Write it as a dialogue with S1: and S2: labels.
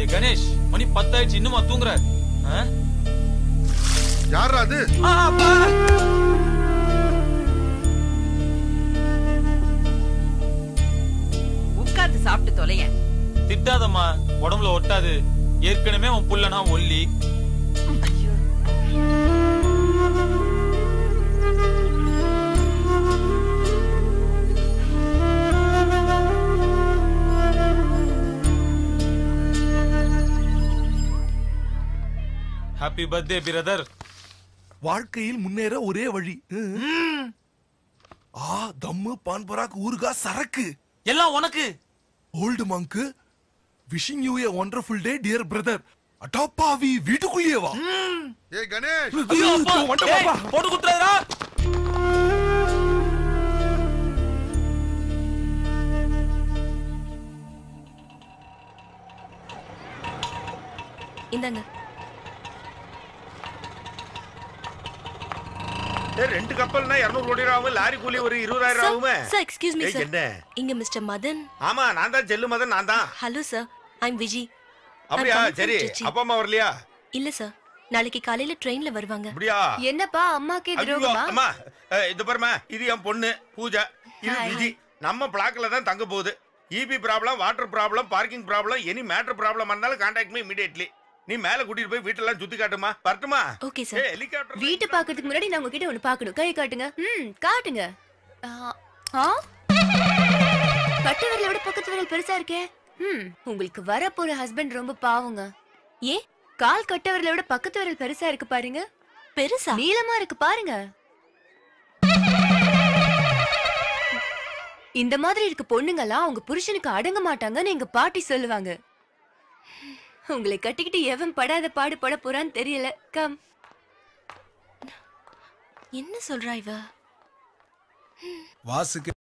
S1: கணேஷ் மணி பத்தாயிடுச்சு இன்னுமா தூங்குற ஆ?
S2: யாரா அது
S1: ஆ, அப்பா.
S3: உட்கார்ந்து சாப்பிட்டு தொலையேன்
S1: திட்டாதம்மா உடம்புல ஒட்டாது ஏற்கனவே உன் புள்ளனா ஒல்லி
S3: ஐயோ
S1: ஹாப்பி பர்த்டே பிரதர்
S4: வாழ்க்கையில் முன்னேற ஒரே வழி ஆ தம்மு பான் பராக் ஊருகா சரக்கு
S1: எல்லாம் உனக்கு
S4: ஓல்டு மங்கு wishing you a wonderful day dear brother அட்டாப்பாவி வீட்டுக்குள்ளேயே வா
S2: ஏய் கணேஷ்
S1: ஐயோ, அப்பா.
S4: வந்துட்டேன்,
S1: ஏய்,
S4: பாப்பா.
S1: போட்டு குத்துறாதா
S5: இந்தாங்க
S6: ஏய், ரெண்டு கப்பல்னா இருநூறு கோடி ரூபா ஆகும் லாரி கூலி ஒரு இருபதாயிரம்
S5: சார்
S6: ஆகுமே
S5: சார் எக்ஸ்கியூஸ் மீ
S6: ஏய்,
S5: சார்
S6: என்ன
S5: இங்க மிஸ்டர் மதன்
S6: ஆமா நான் தான் செல்லு மதன் நான் தான்
S5: ஹலோ சார் ஐம் விஜி
S6: அப்படியா
S5: coming from
S6: சரி
S5: Trichy.
S6: அப்பா அம்மா வரலையா
S5: இல்ல சார் நாளைக்கு காலையில ட்ரெயின்ல வருவாங்க
S6: அப்படியா
S7: என்னப்பா அம்மாக்கு
S6: ஐயோ,
S7: துரோகமா
S6: அம்மா அஹ், இது பாருமா இது என் பொண்ணு பூஜா இது
S7: Hi.
S6: விஜி நம்ம பிளாக்ல தான் தங்க போகுது EB problem water problem parking problem any matter problem இருந்தாலும் கான்டாக்ட் மீ இமிடியட்லி நீ மேல கூட்டிட்டு போய் வீட்டெல்லாம் சுத்தி காட்டுமா வரட்டுமா
S5: ஓகே
S6: ஏ
S5: சார்
S6: ஹெலிகாப்டர்
S7: வீட்டை பாக்குறதுக்கு முன்னாடி நான் உங்ககிட்ட ஒண்ணு பாக்கணும் கை காட்டுங்க ம் காட்டுங்க ஆ, ஆ? கட்டை விரலை விட பக்கத்து விரல் பெருசா இருக்கே ம் உங்களுக்கு வர போற ஹஸ்பண்ட் ரொம்ப பாவங்க
S5: ஏ
S7: கால் கட்டை விரலை விட பக்கத்து விரல் பெருசா இருக்கு பாருங்க
S5: பெருசா
S7: நீளமா இருக்கு பாருங்க இந்த மாதிரி இருக்க பொண்ணுங்கெல்லாம் அவங்க புருஷனுக்கு அடங்க மாட்டாங்கன்னு எங்க பாட்டி சொல்லுவாங்க உங்களை கட்டிக்கிட்டு எவன் படாத பாடு பட போறான்னு தெரியல கம்
S5: என்ன சொல்றா இவ
S4: வாசுக்கு